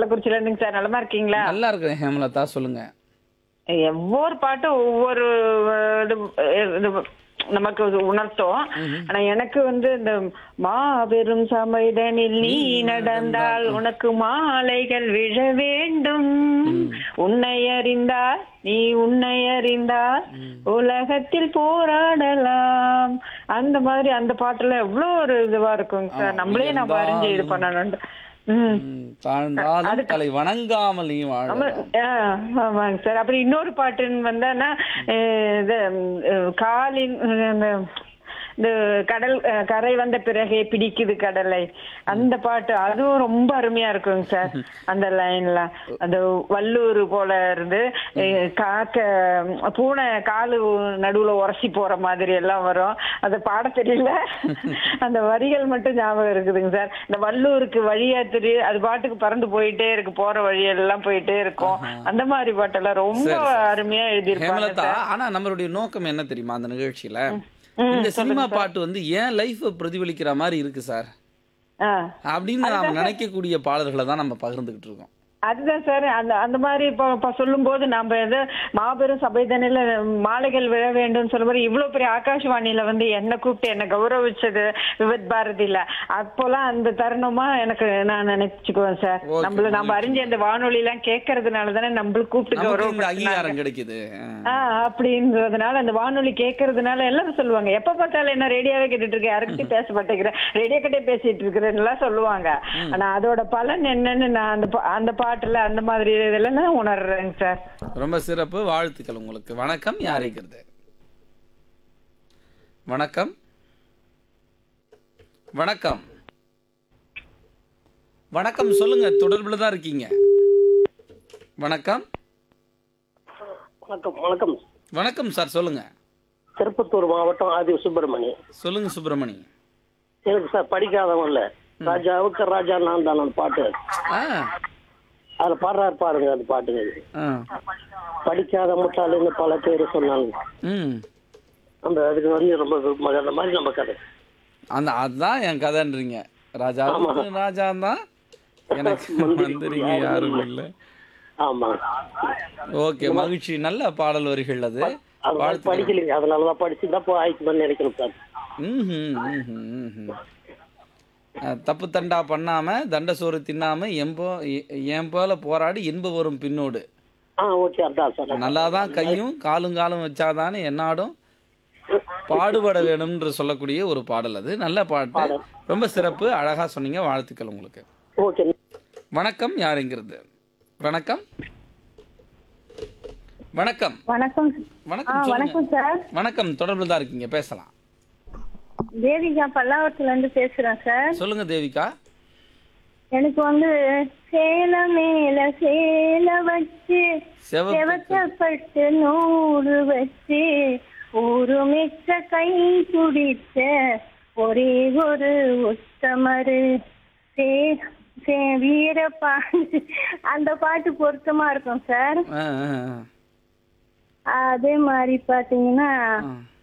கள்ளக்குறிச்சியில இருந்துங்க சார் நலமா இருக்கீங்களா நல்லா இருக்கிறேன் ஹேமலதா சொல்லுங்க ஒவ்வொரு பாட்டும் ஒவ்வொரு அஹ், இது, அஹ், இது நமக்கு இது உணர்த்தும் ஆனா எனக்கு வந்து இந்த மாபெரும் சமைதனில் நீ நடந்தால் உனக்கு மாலைகள் விழ வேண்டும் உன்னை அறிந்தால் நீ உன்னை அறிந்தால் உலகத்தில் போராடலாம் அந்த மாதிரி அந்த பாட்டுல எவ்வளவு ஒரு இதுவா இருக்குங்க சார் நம்மளே நம்ம அறிஞ்சு இது பண்ணணும் ம் ம், தாழ்ந்தாலும் தலை வணங்காமல் நீ வாழ ஆமா, ஆ, ஆமாங்க சார் அப்புறம் இன்னொரு பாட்டுன்னு வந்தான்னா அஹ், இது அஹ், காலின் அஹ், அந்த இந்த கடல் அஹ், கரை வந்த பிறகே பிடிக்குது கடலை அந்த பாட்டு அதுவும் ரொம்ப அருமையா இருக்குங்க சார் அந்த லைன்ல அந்த வல்லூர் போல இருந்து அஹ், காக்க பூனை காலு நடுவுல உரசி போற மாதிரி எல்லாம் வரும் அது பாட தெரியல அந்த வரிகள் மட்டும் ஞாபகம் இருக்குதுங்க சார் இந்த வல்லூருக்கு வழியா திரு அது பாட்டுக்கு பறந்து போயிட்டே இருக்கு போற வழியெல்லாம் போயிட்டே இருக்கும் அந்த மாதிரி பாட்டெல்லாம் ரொம்ப சரி, சரி. அருமையா எழுதியிருப்பாங்க ஹேமலதா சார் ஆனா நம்மளுடைய நோக்கம் என்ன தெரியுமா அந்த நிகழ்ச்சியில இந்த சினிமா பாட்டு வந்து ஏன் லைஃப் பிரதிபலிக்கிற மாதிரி இருக்கு சார் ஆ அப்படின்னு நாம நினைக்கக்கூடிய பாடல்களை தான் நம்ம பகிர்ந்துகிட்டு இருக்கோம் அதுதான் சார் அந்த அந்த மாதிரி இப்போ இப்போ சொல்லும்போது நம்ம எது மாபெரும் சபைதனில மாலைகள் விழ வேண்டும் சொல்ல மாதிரி இவ்வளவு பெரிய ஆகாஷ்வாணியில வந்து என்ன கூப்பிட்டு என்ன கௌரவிச்சது விவத் பாரதியில அப்போலாம் அந்த தருணமா எனக்கு நான் நினைச்சுக்குவேன் சார் Okay, நம்மள நம்ம அறிஞ்ச அந்த வானொலி எல்லாம் கேட்கறதுனால தானே நம்மளுக்கு கூப்பிட்டு நமக்கு இந்த கௌரவம் அங்கீகாரம் கிடைக்குது ஆ. ஆஹ் அப்படின்றதுனால அந்த வானொலி கேட்கறதுனால எல்லாரும் சொல்லுவாங்க எப்ப பார்த்தாலும் என்ன ரேடியோவே கேட்டுட்டு இருக்க யாருக்கிட்டையும் பேச மாட்டேங்கிறேன் ரேடியோ கிட்டே பேசிட்டு இருக்கிறேன்னு எல்லாம் சொல்லுவாங்க ஆனா அதோட பலன் என்னன்னு நான் அந்த பா- அந்த பாட்டுல அந்த மாதிரி இதெல்லாம் நான் உணர்றேங்க சார் ரொம்ப சிறப்பு வாழ்த்துக்கள் உங்களுக்கு வணக்கம் யாரைக்கிறது வணக்கம் வணக்கம் வணக்கம் சொல்லுங்க தொடர்புல தான் இருக்கீங்க வணக்கம் வணக்கம் வணக்கம் வணக்கம் சார் சொல்லுங்க திருப்பத்தூர் மாவட்டம் ஆதி சுப்பிரமணி சொல்லுங்க சுப்பிரமணி எனக்கு சார் படிக்காதவன் இல்ல ராஜாவுக்கு ராஜா நான் தான் அந்த பாட்டு ஆ அதுல பாடுறாரு பாருங்க அந்த பாட்டுங்க ஆ படிக்காத முட்டாளுன்னு பல பேர் சொன்னாங்க ம் அந்த அதுக்கு வந்து ரொம்ப விருப்பம் அந்த மாதிரி நம்ம கதை அந்த அதுதான் என் கதைன்றீங்க ராஜா ராஜா தான் எனக்கு மந்திரிங்க யாரும் இல்லை ஆமா ஓகே மகிழ்ச்சி நல்ல பாடல் வரிகள் அது அது மாதிரி படிக்கலைங்க அதனாலதான் படிச்சுதான் இப்போ ஆயிடுச்சுன்னு நினைக்கிறேன் சார் ம்ஹும், ம்ஹும், ம்ஹும். அஹ், தப்பு தண்டா பண்ணாம தண்ட சோறு தின்னாம எம்போ எ- என் போல போராடி இன்ப வரும் பின்னோடு ஆ ஓகே அதான் சார் நல்லாதான் கையும் காலும் காலும் வச்சாதானே என்னாடும் பாடுபட வேணும்ன்ற சொல்லக்கூடிய ஒரு பாடல் அது நல்ல பாட்டு ரொம்ப சிறப்பு அழகா சொன்னீங்க வாழ்த்துக்கள் உங்களுக்கு ஓகே வணக்கம் யாருங்கிறது வணக்கம் வணக்கம் வணக்கம் வணக்கம் சொல்லுங்க வணக்கம் சார் வணக்கம் தொடர்புல தான் இருக்கீங்க பேசலாம் தேவிகா பல்லாவரத்துல இருந்து பேசுறேன் சார் சொல்லுங்க தேவிகா எனக்கு வந்து சேல மேல சேல வச்சு செவப்பு செவக்கப்பட்டு நூறு வச்சு ஒரு மிச்ச கை துடித்த ஒரே ஒரு உத்தமரு சே சே வீரப்பா அந்த பாட்டு பொருத்தமா இருக்கும் சார் ஆ, ஆ, ஆ. அதே மாதிரி பாத்தீங்கன்னா ஆ.